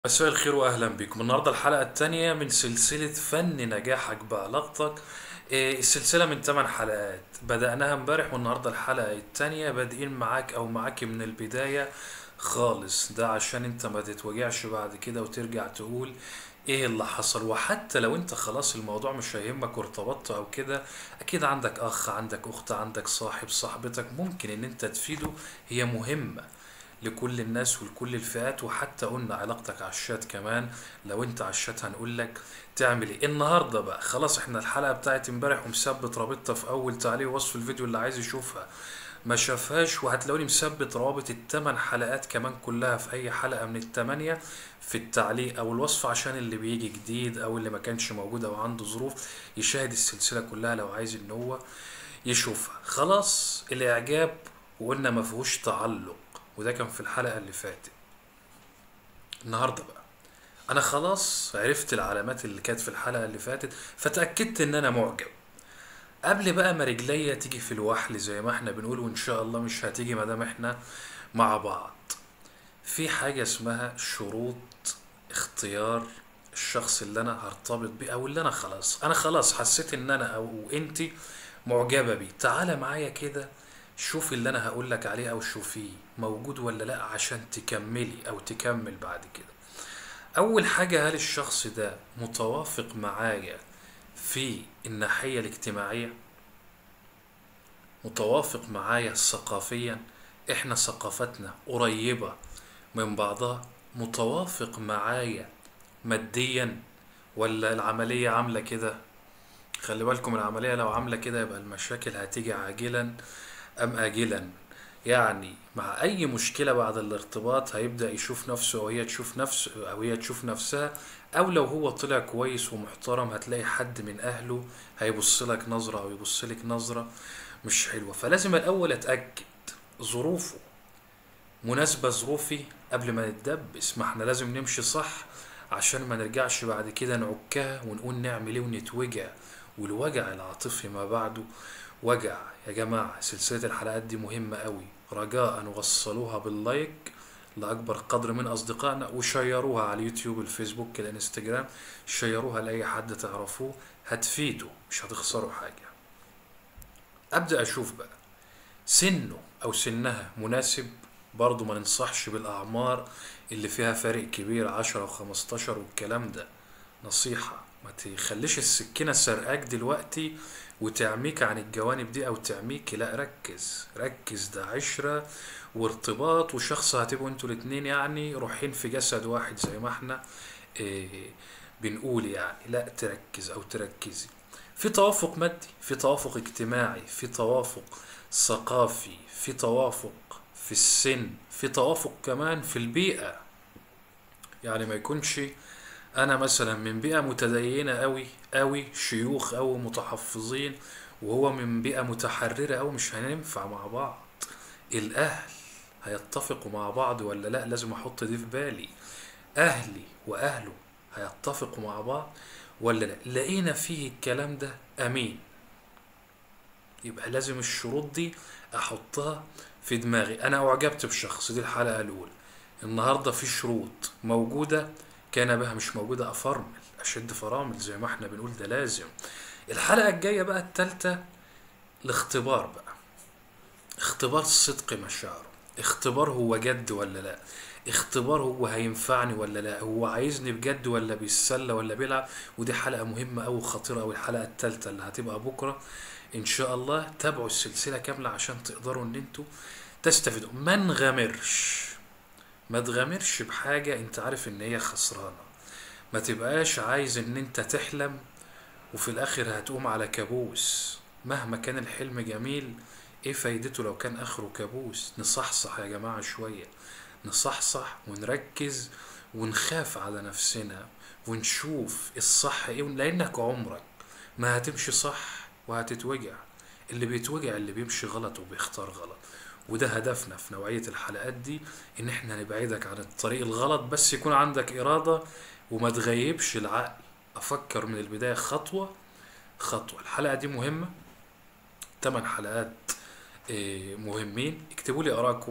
مساء الخير واهلا بكم النهارده الحلقه الثانيه من سلسله فن نجاحك بعلاقتك إيه، السلسله من 8 حلقات بدأناها امبارح والنهارده الحلقه الثانيه بادئين معاك او معاك من البدايه خالص ده عشان انت ما تتوجعش بعد كده وترجع تقول ايه اللي حصل وحتى لو انت خلاص الموضوع مش هيهمك وارتبطت او كده اكيد عندك اخ عندك اخت عندك صاحب صاحبتك ممكن ان انت تفيده هي مهمه لكل الناس ولكل الفئات وحتى قلنا علاقتك على الشات كمان لو انت على الشات هنقول لك تعمل ايه النهارده بقى خلاص احنا الحلقه بتاعت امبارح ومثبت رابطها في اول تعليق وصف الفيديو اللي عايز يشوفها ما شافهاش وهتلاقوني مثبت روابط الثمان حلقات كمان كلها في اي حلقه من الثمانيه في التعليق او الوصف عشان اللي بيجي جديد او اللي ما كانش موجود او عنده ظروف يشاهد السلسله كلها لو عايز ان هو يشوفها خلاص الاعجاب وقلنا ما فيهوش تعلق وده كان في الحلقه اللي فاتت النهارده بقى انا خلاص عرفت العلامات اللي كانت في الحلقه اللي فاتت فتاكدت ان انا معجب قبل بقى ما رجليا تيجي في الوحل زي ما احنا بنقول وان شاء الله مش هتيجي ما دام احنا مع بعض في حاجه اسمها شروط اختيار الشخص اللي انا هرتبط بيه او اللي انا خلاص انا خلاص حسيت ان انا او انتي معجبه بيه تعالى معايا كده شوف اللي انا هقول لك عليه او شوفيه موجود ولا لا عشان تكملي او تكمل بعد كده اول حاجة هل الشخص ده متوافق معايا في الناحية الاجتماعية متوافق معايا ثقافيا احنا ثقافتنا قريبة من بعضها متوافق معايا ماديا ولا العملية عاملة كده خلي بالكم العملية لو عاملة كده يبقى المشاكل هتيجي عاجلا أم آجلا يعني مع أي مشكلة بعد الارتباط هيبدأ يشوف نفسه أو هي تشوف نفسه أو هي تشوف نفسها أو لو هو طلع كويس ومحترم هتلاقي حد من أهله هيبص لك نظرة أو يبص لك نظرة مش حلوة فلازم الأول أتأكد ظروفه مناسبة ظروفي قبل ما نتدبس ما احنا لازم نمشي صح عشان ما نرجعش بعد كده نعكها ونقول نعمل ايه ونتوجع والوجع العاطفي ما بعده وجع يا جماعة سلسلة الحلقات دي مهمة قوي رجاء وصلوها باللايك لأكبر قدر من أصدقائنا وشيروها على اليوتيوب الفيسبوك الانستجرام شيروها لأي حد تعرفوه هتفيدوا مش هتخسروا حاجة أبدأ أشوف بقى سنه أو سنها مناسب برضه ما ننصحش بالأعمار اللي فيها فارق كبير عشرة وخمستاشر والكلام ده نصيحة ما تخليش السكينة سرقاك دلوقتي وتعميك عن الجوانب دي أو تعميك لا ركز ركز ده عشرة وارتباط وشخص هتبقوا انتوا الاتنين يعني روحين في جسد واحد زي ما احنا إيه بنقول يعني لا تركز أو تركزي في توافق مادي في توافق اجتماعي في توافق ثقافي في توافق في السن في توافق كمان في البيئة يعني ما يكونش انا مثلا من بيئة متدينة قوي قوي شيوخ او متحفظين وهو من بيئة متحررة او مش هننفع مع بعض الاهل هيتفقوا مع بعض ولا لا لازم احط دي في بالي اهلي واهله هيتفقوا مع بعض ولا لا لقينا فيه الكلام ده امين يبقى لازم الشروط دي احطها في دماغي انا اعجبت بشخص دي الحلقة الاولى النهاردة في شروط موجودة كان بها مش موجودة أفرمل أشد فرامل زي ما احنا بنقول ده لازم الحلقة الجاية بقى التالتة الاختبار بقى اختبار صدق مشاعره اختبار هو جد ولا لا اختبار هو هينفعني ولا لا هو عايزني بجد ولا بيتسلى ولا بيلعب ودي حلقة مهمة أوي وخطيرة أوي الحلقة التالتة اللي هتبقى بكرة إن شاء الله تابعوا السلسلة كاملة عشان تقدروا إن انتوا تستفيدوا ما نغامرش ما تغامرش بحاجة انت عارف ان هي خسرانة ما تبقاش عايز ان انت تحلم وفي الاخر هتقوم على كابوس مهما كان الحلم جميل ايه فايدته لو كان اخره كابوس نصحصح يا جماعة شوية نصحصح ونركز ونخاف على نفسنا ونشوف الصح ايه لانك عمرك ما هتمشي صح وهتتوجع اللي بيتوجع اللي بيمشي غلط وبيختار غلط وده هدفنا في نوعية الحلقات دي ان احنا نبعدك عن الطريق الغلط بس يكون عندك ارادة وما تغيبش العقل افكر من البداية خطوة خطوة الحلقة دي مهمة تمن حلقات إيه، مهمين اكتبوا لي ارائكم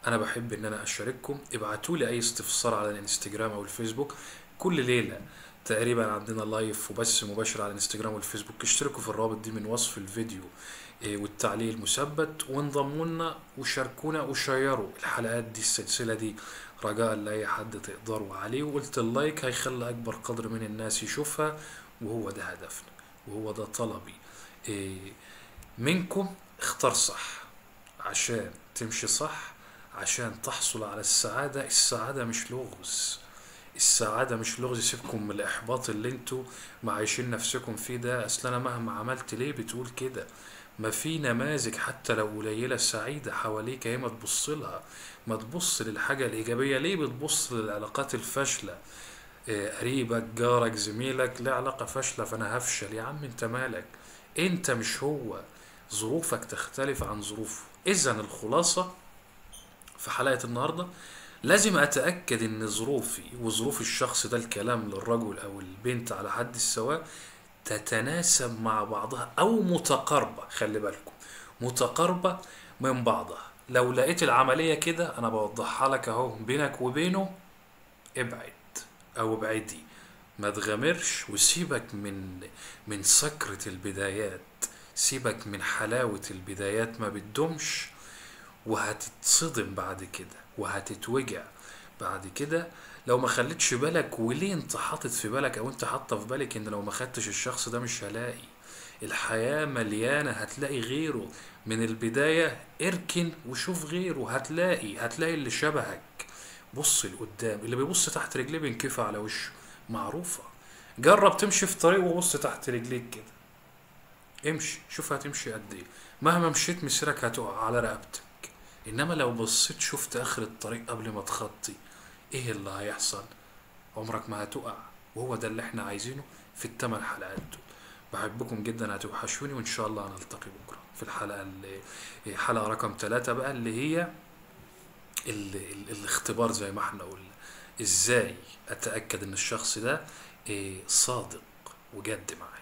انا بحب ان انا اشارككم ابعتوا لي اي استفسار على الانستجرام او الفيسبوك كل ليله تقريبا عندنا لايف وبث مباشر على الانستجرام والفيسبوك اشتركوا في الرابط دي من وصف الفيديو إيه، والتعليق المثبت وانضموا لنا وشاركونا وشيروا الحلقات دي السلسله دي رجاء لاي حد تقدروا عليه وقلت اللايك هيخلي اكبر قدر من الناس يشوفها وهو ده هدفنا وهو ده طلبي إيه، منكم اختار صح عشان تمشي صح عشان تحصل على السعادة السعادة مش لغز السعادة مش لغز سيبكم من الإحباط اللي انتوا معايشين نفسكم فيه ده أصل أنا مهما عملت ليه بتقول كده ما في نماذج حتى لو قليلة سعيدة حواليك هي ما تبص لها ما تبص للحاجة الإيجابية ليه بتبص للعلاقات الفاشلة إيه، قريبك جارك زميلك له علاقة فاشلة فأنا هفشل يا عم أنت مالك أنت مش هو ظروفك تختلف عن ظروفه إذا الخلاصة في حلقة النهاردة لازم أتأكد إن ظروفي وظروف الشخص ده الكلام للرجل أو البنت على حد السواء تتناسب مع بعضها أو متقاربة خلي بالكم متقاربة من بعضها لو لقيت العملية كده أنا بوضحها لك أهو بينك وبينه ابعد أو ابعدي ما تغامرش وسيبك من من سكرة البدايات سيبك من حلاوة البدايات ما بتدومش وهتتصدم بعد كده وهتتوجع بعد كده لو ما خليتش بالك وليه انت حاطط في بالك او انت حاطه في بالك ان لو ما خدتش الشخص ده مش هلاقي الحياة مليانة هتلاقي غيره من البداية اركن وشوف غيره هتلاقي هتلاقي اللي شبهك بص لقدام اللي بيبص تحت رجليه بينكفى على وشه معروفة جرب تمشي في طريق وبص تحت رجليك كده امشي شوف هتمشي قد ايه مهما مشيت مسيرك هتقع على رقبتك انما لو بصيت شفت اخر الطريق قبل ما تخطي ايه اللي هيحصل عمرك ما هتقع وهو ده اللي احنا عايزينه في الثمان حلقات دول بحبكم جدا هتوحشوني وان شاء الله هنلتقي بكره في الحلقه اللي حلقه رقم ثلاثة بقى اللي هي ال... ال... الاختبار زي ما احنا قلنا ازاي اتاكد ان الشخص ده إيه، صادق وجد معايا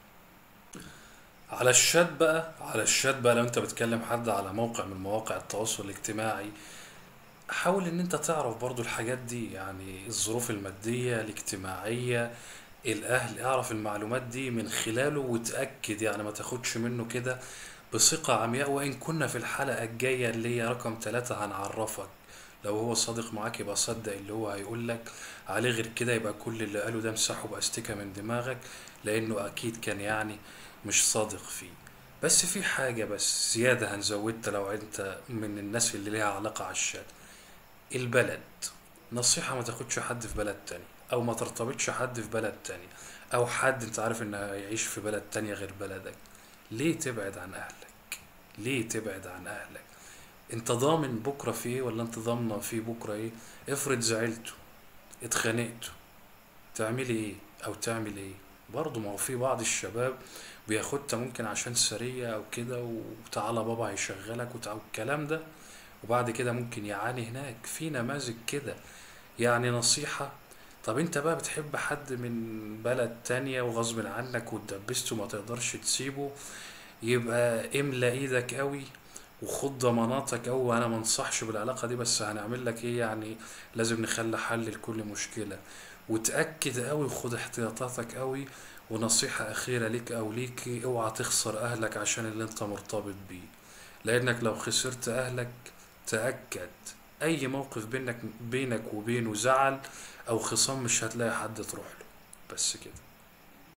على الشات بقى على الشات بقى لو انت بتكلم حد على موقع من مواقع التواصل الاجتماعي حاول ان انت تعرف برضو الحاجات دي يعني الظروف المادية الاجتماعية الاهل اعرف المعلومات دي من خلاله وتأكد يعني ما تاخدش منه كده بثقة عمياء وان كنا في الحلقة الجاية اللي هي رقم ثلاثة هنعرفك لو هو صادق معاك يبقى صدق اللي هو هيقول لك عليه غير كده يبقى كل اللي قاله ده امسحه باستيكة من دماغك لانه اكيد كان يعني مش صادق فيه بس في حاجة بس زيادة هنزودها لو انت من الناس اللي ليها علاقة على الشات البلد نصيحة ما تاخدش حد في بلد تاني او ما ترتبطش حد في بلد تاني او حد انت عارف انه يعيش في بلد تانية غير بلدك ليه تبعد عن اهلك ليه تبعد عن اهلك انت ضامن بكرة في ايه ولا انت ضامنة في بكرة ايه افرض زعلتوا اتخانقتوا تعملي ايه او تعمل ايه برضه ما هو في بعض الشباب بياخدها ممكن عشان سرية او كده وتعالى بابا هيشغلك وتع- والكلام ده وبعد كده ممكن يعاني هناك في نماذج كده يعني نصيحة طب انت بقى بتحب حد من بلد تانية وغصب عنك واتدبست وما تقدرش تسيبه يبقى املى ايدك قوي وخد ضماناتك قوي وانا ما انصحش بالعلاقة دي بس هنعمل لك ايه يعني لازم نخلي حل لكل مشكلة وتأكد قوي وخد احتياطاتك قوي ونصيحة أخيرة ليك أو ليكي اوعى تخسر أهلك عشان اللي أنت مرتبط بيه لأنك لو خسرت أهلك تأكد أي موقف بينك بينك وبينه زعل أو خصام مش هتلاقي حد تروح له بس كده